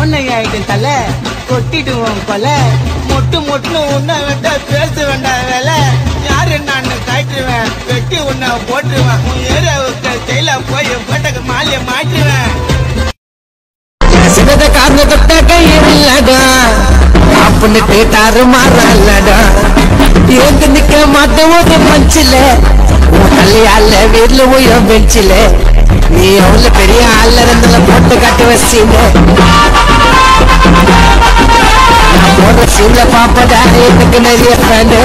கோனை ஆயிடும் தலை கொட்டிடுவோம் கொலை மொட்டு மொட்டு உன்னை விட்ட பேச வேண்டாம் வேலை யாரு நான் காட்டுவேன் வெட்டி உன்னை போட்டுருவேன் உன் ஏரியாவுக்கு செயல போய் போட்டக்கு மாலையை மாட்டுவேன் சிறத காரண தொட்ட கையில் இல்லடா அப்படின்ட்டு தாறு மாறல்லடா ஏந்து நிக்க மாட்டேன் ஒரு மஞ்சில உன் கல்யாண வீர்ல உயர் பெஞ்சில நீ எவ்வளவு பெரிய ஆள்ல இருந்தல போட்டு காட்டு வசீங்க நான் போற சீன்ல பாப்பதா எனக்கு நிறைய ஃப்ரெண்டு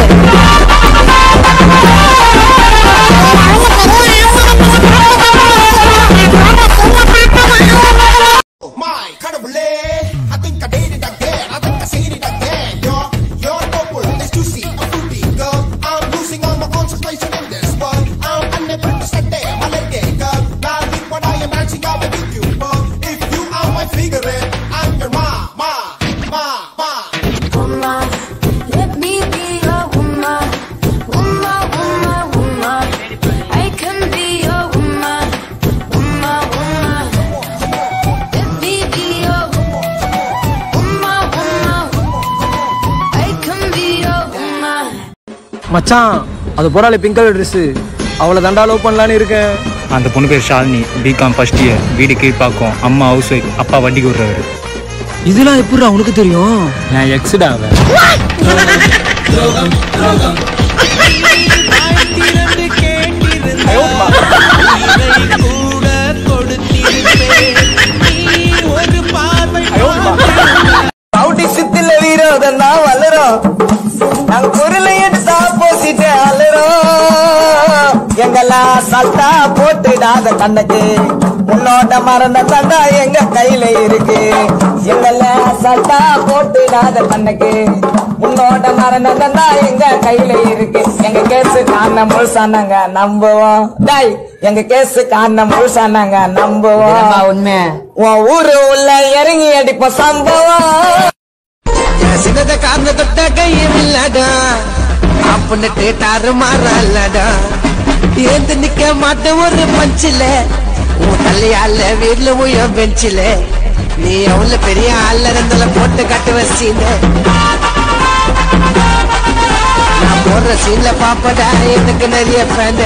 My கடவுளே I think I did it again I think I said it again You're, you're purple, it's juicy, a fruity girl I'm losing all my concentration in this world I'm unable to stand there, my leg girl Now look what I am dancing out with you, girl If you are my figure, I'm your ma, ma, ma, ma woman. Let me be your woman. Woman, woman, woman. I can be your woman. Woman, woman. Let me be your woman, woman. I can be your woman. மச்சான் அது போடாலே pink colour dress அவளை தண்டா love பண்ணலான்னு இருக்கேன் அந்த பொண்ணு பேர் Shalini BCom first year வீடு கீழ்ப்பாக்கம் அம்மா ஹவுஸ் ஒய்ஃப் அப்பா வண்டிக்கு விடுறவர் இதெல்லாம் எப்படி அவனுக்கு தெரியும் என் எக்ஸுடா அவன் திறந்து கேட்டிருந்தால் இதை கூட கொடுத்திருப்பேன் நீ ஒரு பார்வை ரவுடி சித்தில வீரோதம் நான் வளரும் நாங்க பொருளை எடுத்தா போசிட்டு அலறோம் எங்கெல்லாம் சத்தா போட்டுடாத கண்ணுக்கு உன்னோட மரண தந்தா எங்க கையில இருக்கு எங்கெல்லாம் சத்தா போட்டுடாத கண்ணுக்கு உன்னோட மரண தந்தா எங்க கையில இருக்கு எங்க கேஸ் காண முழுசா நாங்க நம்புவோம் டாய் எங்க கேஸ் காண முழுசா நாங்க நம்புவோம் உண்மை உன் ஊரு உள்ள இறங்கி அடிப்போம் சம்பவம் சின்னத காரண தொட்ட கையும் இல்லடா அப்படின்ட்டு தாறு மாறல்லடா ஏந்து நிக்க மாட்டேன் ஒரு பஞ்சில உன் தலையால வீர்ல உயர் பெஞ்சில நீ எவ்வளவு பெரிய ஆள்ல இருந்தல போட்டு காட்டு வசீங்க நான் போடுற சீன்ல பாப்படா எனக்கு நிறைய ஃப்ரெண்டு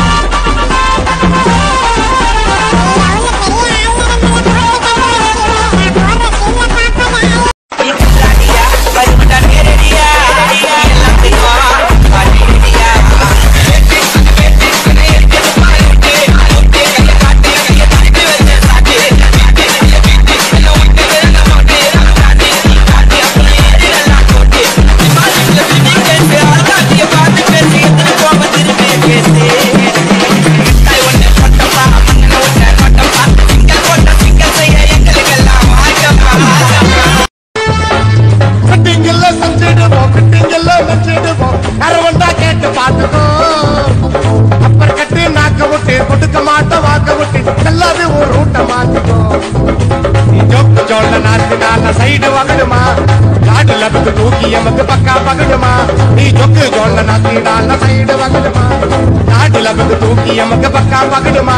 ஃபிட்டிங் எல்லாம் செஞ்சிடுவோம் ஃபிட்டிங் எல்லாம் வச்சிடுவோம் அரவண்டா கேட்டு பார்த்துக்கோ அப்புறம் கட்டி நாக்க விட்டு கொடுக்க மாட்டோம் வாக்க விட்டு எல்லாது ஒரு ரூட்ட மாத்திக்கோ நீ ஜொக்கு ஜோல்ல நாத்தினால சைடு வகடுமா காடு லபக்கு தூக்கி எமக்கு பக்கா பகடுமா நீ ஜொக்கு ஜோல்ல நாத்தினால சைடு வகடுமா காடு லபக்கு தூக்கி எமக்கு பக்கா பகடுமா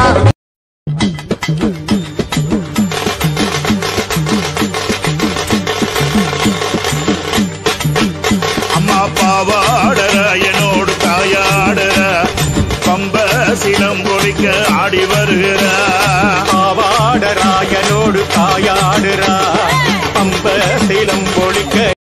அம்மா பாவாடற என்னோடு தாயாடற பம்ப சிலம் ஒழிக்க ஆடி வருகிற பாவாடராயனோடு தாயாடுறா பம்ப சிலம் ஒழிக்க